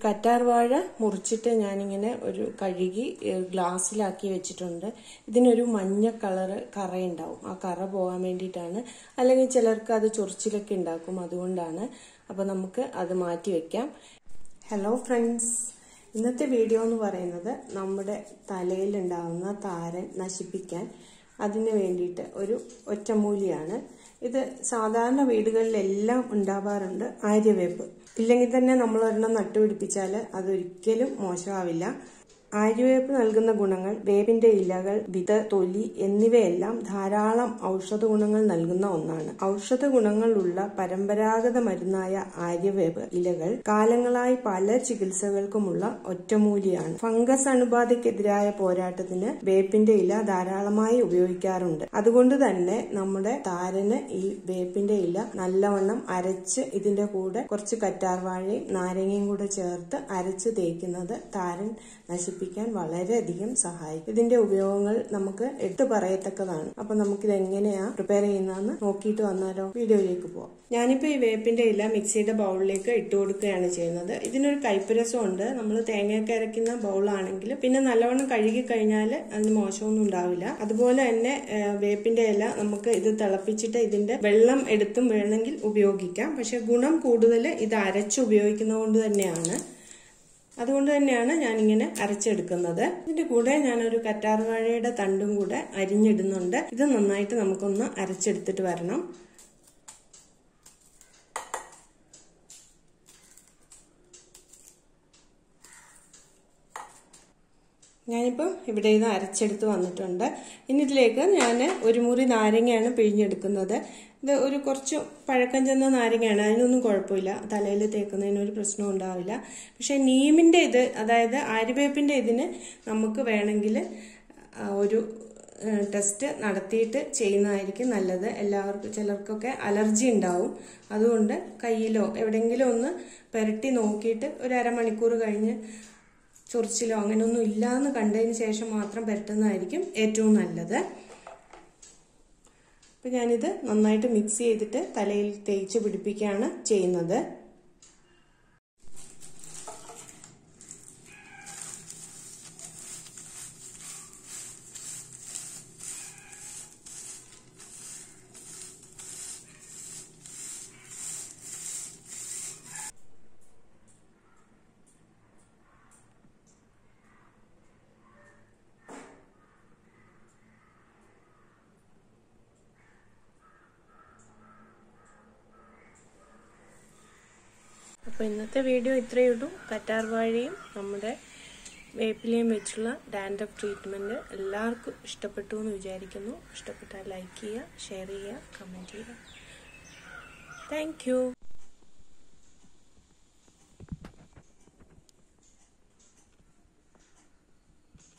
കറ്റാർ വാഴ മുറിച്ചിട്ട് ഞാനിങ്ങനെ ഒരു കഴുകി ഏഹ്, ഗ്ലാസ്സിലാക്കി വെച്ചിട്ടുണ്ട് ഇതിനൊരു മഞ്ഞ കളറ് കറയുണ്ടാവും ആ കറ പോകാൻ വേണ്ടിയിട്ടാണ് അല്ലെങ്കിൽ ചിലർക്ക് അത് ചൊറിച്ചിലൊക്കെ ഉണ്ടാക്കും അതുകൊണ്ടാണ് അപ്പോൾ നമുക്ക് അത് മാറ്റി വെക്കാം ഹലോ ഫ്രണ്ട്സ് ഇന്നത്തെ വീഡിയോ എന്ന് പറയുന്നത് നമ്മുടെ തലയിലുണ്ടാവുന്ന താരൻ നശിപ്പിക്കാൻ അതിന് വേണ്ടിയിട്ട് ഒരു ഒറ്റമൂലിയാണ് ഇത് സാധാരണ വീടുകളിലെല്ലാം ഉണ്ടാവാറുണ്ട് ആര്യവേപ്പ് ഇല്ലെങ്കിൽ തന്നെ നമ്മൾ ഒരെണ്ണം നട്ടുപിടിപ്പിച്ചാൽ അതൊരിക്കലും മോശമാവില്ല ആര്യവേപ്പ് നൽകുന്ന ഗുണങ്ങൾ വേപ്പിന്റെ ഇലകൾ വിത തൊലി എന്നിവയെല്ലാം ധാരാളം ഔഷധ ഗുണങ്ങൾ നൽകുന്ന ഒന്നാണ് ഔഷധ ഗുണങ്ങളുള്ള പരമ്പരാഗത മരുന്നായ ആര്യവേപ്പ് ഇലകൾ കാലങ്ങളായി പല ചികിത്സകൾക്കുമുള്ള ഒറ്റമൂലിയാണ് ഫംഗസ് അണുബാധയ്ക്കെതിരായ പോരാട്ടത്തിന് വേപ്പിന്റെ ഇല ധാരാളമായി ഉപയോഗിക്കാറുണ്ട് അതുകൊണ്ട് തന്നെ നമ്മുടെ താരന് ഈ വേപ്പിന്റെ ഇല നല്ലവണ്ണം അരച്ച് ഇതിന്റെ കൂടെ കുറച്ച് കറ്റാർവാഴയും നാരങ്ങയും കൂടെ ചേർത്ത് അരച്ച് തേക്കുന്നത് താരൻ നശിപ്പിക്കാൻ വളരെയധികം സഹായിക്കും ഇതിന്റെ ഉപയോഗങ്ങൾ നമുക്ക് എടുത്തു പറയത്തക്കതാണ് അപ്പൊ നമുക്കിത് എങ്ങനെയാ പ്രിപ്പയർ ചെയ്യുന്നതെന്ന് നോക്കിയിട്ട് വന്നാലോ വീഡിയോയിലേക്ക് പോവാം ഞാനിപ്പോ ഈ വേപ്പിന്റെ ഇല മിക്സിയുടെ ബൗളിലേക്ക് ഇട്ട് കൊടുക്കുകയാണ് ചെയ്യുന്നത് ഇതിനൊരു കൈപ്പരസമുണ്ട് നമ്മൾ തേങ്ങയൊക്കെ അരയ്ക്കുന്ന ബൗളാണെങ്കിൽ പിന്നെ നല്ലവണ്ണം കഴുകി കഴിഞ്ഞാൽ അതിന് മോശമൊന്നും ഉണ്ടാവില്ല അതുപോലെ തന്നെ ഏഹ്, വേപ്പിന്റെ ഇല നമുക്ക് ഇത് തിളപ്പിച്ചിട്ട് ഇതിന്റെ വെള്ളം എടുത്തും വേണമെങ്കിൽ ഉപയോഗിക്കാം പക്ഷെ ഗുണം കൂടുതൽ ഇത് അരച്ച് ഉപയോഗിക്കുന്നത് കൊണ്ട് തന്നെയാണ് അതുകൊണ്ട് തന്നെയാണ് ഞാനിങ്ങനെ അരച്ചെടുക്കുന്നത് ഇതിന്റെ കൂടെ ഞാനൊരു കറ്റാർവാഴയുടെ തണ്ടും കൂടെ അരിഞ്ഞിടുന്നുണ്ട് ഇത് നന്നായിട്ട് നമുക്കൊന്ന് അരച്ചെടുത്തിട്ട് വരണം ഞാനിപ്പോൾ ഇവിടെ ഇത് അരച്ചെടുത്ത് വന്നിട്ടുണ്ട് ഇനി ഇതിലേക്ക് ഞാൻ ഒരു മുറി നാരങ്ങയാണ് പിഴിഞ്ഞെടുക്കുന്നത് ഇത് ഒരു കുറച്ച് പഴക്കം ചെന്ന നാരങ്ങയാണ് അതിനൊന്നും കുഴപ്പമില്ല തലയിൽ തേക്കുന്നതിന് ഒരു പ്രശ്നവും ഉണ്ടാവില്ല പക്ഷേ നീമിൻ്റെ ഇത് അതായത് ആര്യവേപ്പിൻ്റെ ഇതിന് നമുക്ക് വേണമെങ്കിൽ ആ, ഒരു ഏഹ്, ടെസ്റ്റ് നടത്തിയിട്ട് ചെയ്യുന്നതായിരിക്കും നല്ലത് എല്ലാവർക്കും ചിലർക്കൊക്കെ അലർജി ഉണ്ടാവും അതുകൊണ്ട് കയ്യിലോ എവിടെയെങ്കിലും ഒന്ന് പുരട്ടി നോക്കിയിട്ട് ഒരു അരമണിക്കൂർ കഴിഞ്ഞ് ചൊറിച്ചിലോ അങ്ങനെയൊന്നും ഇല്ലാന്ന് കണ്ടതിന് ശേഷം മാത്രം പുരട്ടുന്നതായിരിക്കും ഏറ്റവും നല്ലത് അപ്പം ഞാനിത് നന്നായിട്ട് മിക്സ് ചെയ്തിട്ട് തലയിൽ തേച്ച് പിടിപ്പിക്കുകയാണ് ചെയ്യുന്നത് അപ്പോൾ ഇന്നത്തെ വീഡിയോ ഇത്രയേ ഉള്ളൂ കറ്റാർവാഴയും നമ്മുടെ വേപ്പിലയും വെച്ചുള്ള ഡാൻഡ്രഫ് ട്രീറ്റ്മെൻറ്റ് എല്ലാവർക്കും ഇഷ്ടപ്പെട്ടു എന്ന് വിചാരിക്കുന്നു ഇഷ്ടപ്പെട്ടാൽ ലൈക്ക് ചെയ്യുക ഷെയർ ചെയ്യുക കമൻറ്റ് ചെയ്യുക താങ്ക്